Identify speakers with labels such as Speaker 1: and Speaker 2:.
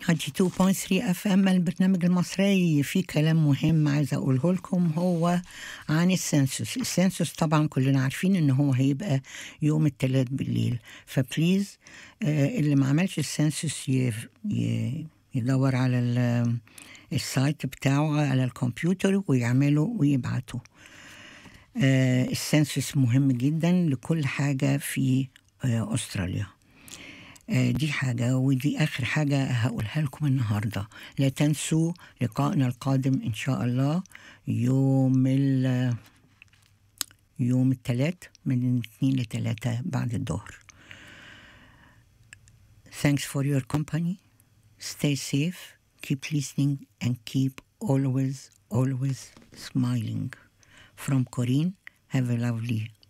Speaker 1: 92.3 اف ام البرنامج المصري في كلام مهم عايزه اقوله لكم هو عن السنسوس السنسوس طبعا كلنا عارفين ان هو هيبقى يوم الثلاث بالليل فبليز آه اللي ما عملش السنسوس ي- ي- يدور على ال- السايت بتاعه على الكمبيوتر ويعمله ويبعته آه السنسوس مهم جدا لكل حاجه في آه استراليا آه، دي حاجة ودي آخر حاجة هقولها لكم النهاردة لا تنسوا لقائنا القادم إن شاء الله يوم ال يوم الثلاث من 2 ل 3 بعد الظهر Thanks for your company. Stay safe. Keep listening and keep always, always smiling. From Corinne, have a lovely